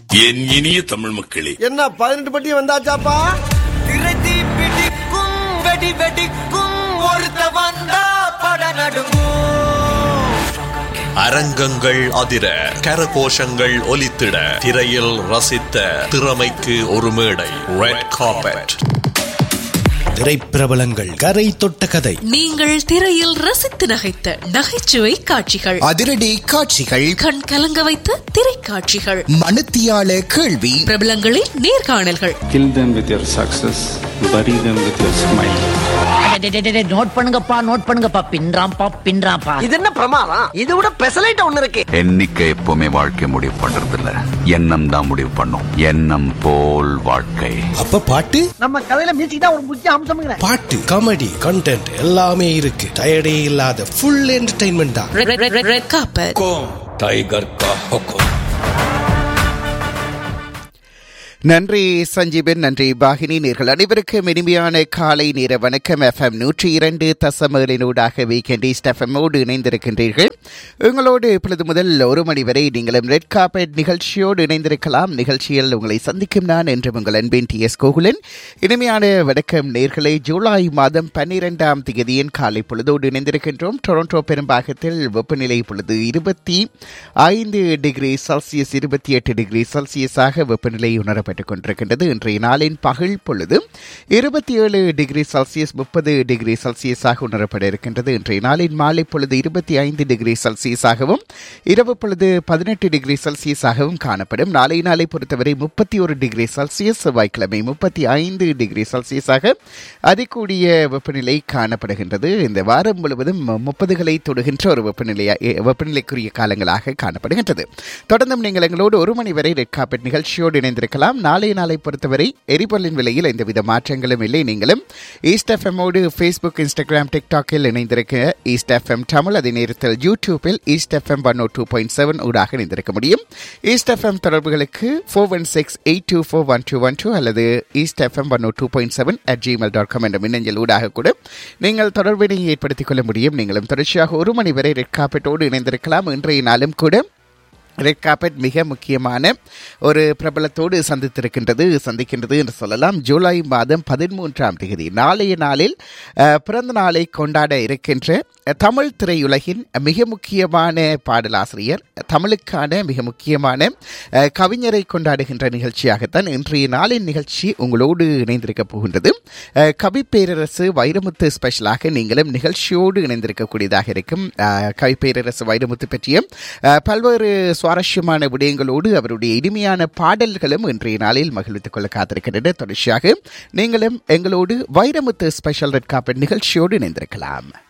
என் இனிய தமிழ் மக்களே என்ன பதினெட்டு பட்டி வந்தாச்சாப்பா திரைதி பிடிக்கும் வெடி வெடிக்கும் ஒருத்த வந்தா பட நடுங்கும் அரங்கங்கள் அதிர கரகோஷங்கள் ஒலித்திட திரையில் ரசித்த திறமைக்கு ஒரு மேடை ரெட் கார்பெட் திரைப்பிரபலங்கள் கரை தொட்ட கதை நீங்கள் திரையில் ரசித்து நகைத்த நகைச்சுவை காட்சிகள் அதிரடி காட்சிகள் கண் கலங்க வைத்த திரைக்காட்சிகள் மனுத்தியால கேள்வி பிரபலங்களின் நேர்காணல்கள் Kill them with your success, bury them with your smile. Note பண்ணுங்கப்பா நோட் பண்ணுங்கப்பா பின்றாம்பா பின்றாம்பா இது என்ன பிரமாதம் இது விட பெசலைட் ஒண்ணு இருக்கு எண்ணிக்கை எப்பவுமே வாழ்க்கை முடிவு பண்றது இல்ல எண்ணம் தான் முடிவு பண்ணும் எண்ணம் போல் வாழ்க்கை அப்ப பாட்டு நம்ம கதையில மியூசிக் தான் ஒரு முக்கிய அம்சம்ங்கிற பாட்டு காமெடி கண்டென்ட் எல்லாமே இருக்கு டயர்டே இல்லாத ஃபுல் என்டர்டைன்மெண்ட் தான் red- red- red- red carpet tiger கா ஹுக்கும் நன்றி சஞ்சீவன் நன்றி பாகினி நேர்கள் அனைவருக்கும் இனிமையான காலை நேர வணக்கம் எஃப்எம் நூற்றி இரண்டு தசமகளினூடாக வீக்கெண்ட் ஈஸ்ட் எஃப்எம்மோடு இணைந்திருக்கின்றீர்கள் உங்களோடு இப்பொழுது முதல் ஒரு மணி வரை நீங்களும் ரெட் கார்பெட் நிகழ்ச்சியோடு இணைந்திருக்கலாம் நிகழ்ச்சியில் உங்களை சந்திக்கும் நான் என்று உங்கள் அன்பின் டி எஸ் கோகுலன் இனிமையான வணக்கம் நேர்களை ஜூலை மாதம் பன்னிரெண்டாம் தேதியின் காலை பொழுதோடு இணைந்திருக்கின்றோம் டொரண்டோ பெரும்பாகத்தில் வெப்பநிலை பொழுது இருபத்தி ஐந்து டிகிரி செல்சியஸ் இருபத்தி எட்டு டிகிரி செல்சியஸாக வெப்பநிலை உணரப்பட்டுக் கொண்டிருக்கின்றது இன்றைய நாளின் பகல் பொழுது இருபத்தி ஏழு டிகிரி செல்சியஸ் முப்பது டிகிரி செல்சியஸாக உணரப்பட இருக்கின்றது இன்றைய நாளின் மாலை பொழுது இருபத்தி ஐந்து டிகிரி செல்சியஸாகவும் இரவு பொழுது பதினெட்டு டிகிரி செல்சியஸாகவும் காணப்படும் நாளை நாளை பொறுத்தவரை முப்பத்தி ஒரு டிகிரி செல்சியஸ் செவ்வாய்க்கிழமை முப்பத்தி ஐந்து டிகிரி செல்சியஸாக அதிகூடிய வெப்பநிலை காணப்படுகின்றது இந்த வாரம் முழுவதும் முப்பதுகளை தொடுகின்ற ஒரு வெப்பநிலையா எ- வெப்பநிலைக்குரிய காலங்களாக காணப்படுகின்றது தொடர்ந்தும் நீங்கள் எங்களோடு ஒரு மணி வரை ரெட் கார்பெட் நிகழ்ச்சியோடு இணைந்திருக்கலாம் நாளை நாளை பொறுத்தவரை எரிபொருளின் விலையில் எந்தவித மாற்றங்களும் இல்லை நீங்களும் ஈஸ்ட் எஃப்எம்மோடு ஃபேஸ்புக் இன்ஸ்டாகிராம் டிக்டாக்கில் இணைந்திருக்க ஈஸ்ட் எஃப்எம் தமிழ் அதே நேரத்தில் யூடியூப்பில் East FM one two point seven ஊடாக இணைந்திருக்க முடியும் ஈஸ்ட் எஃப்எம் தொடர்புகளுக்கு four one six eight two four one two one two அல்லது East FM one two point seven at Gmail dot com என்ற மின்னஞ்சல் ஊடாக கூட நீங்கள் தொடர்பினை ஏற்படுத்திக் கொள்ள முடியும் நீங்களும் தொடர்ச்சியாக ஒரு மணி வரை ரெட் காப்பெட்டோடு இணைந்திருக்கலாம் இன்றைய நாளும் கூட ரெட் கார்பெட் மிக முக்கியமான ஒரு பிரபலத்தோடு சந்தித்திருக்கின்றது சந்திக்கின்றது என்று சொல்லலாம் ஜூலை மாதம் பதிமூன்றாம் தேதி நாளைய நாளில் அஹ், பிறந்த நாளை கொண்டாட இருக்கின்ற அஹ், தமிழ் திரையுலகின் மிக முக்கியமான பாடலாசிரியர் தமிழுக்கான மிக முக்கியமான அஹ், கவிஞரை கொண்டாடுகின்ற நிகழ்ச்சியாகத்தான் இன்றைய நாளின் நிகழ்ச்சி உங்களோடு இணைந்திருக்க போகின்றது அஹ், கவி பேரரசு வைரமுத்து ஸ்பெஷலாக நீங்களும் நிகழ்ச்சியோடு இணைந்திருக்கக்கூடியதாக இருக்கும் அஹ், கவி பேரரசு வைரமுத்து பற்றிய அஹ், பல்வேறு சுவாரஸ்யமான விடயங்களோடு அவருடைய இனிமையான பாடல்களும் இன்றைய நாளில் மகிழ்வித்துக் கொள்ள காத்திருக்கின்றன தொடர்ச்சியாக நீங்களும் எங்களோடு வைரமுத்து ஸ்பெஷல் ரெட் காப்பட் நிகழ்ச்சியோடு இணைந்திருக்கலாம்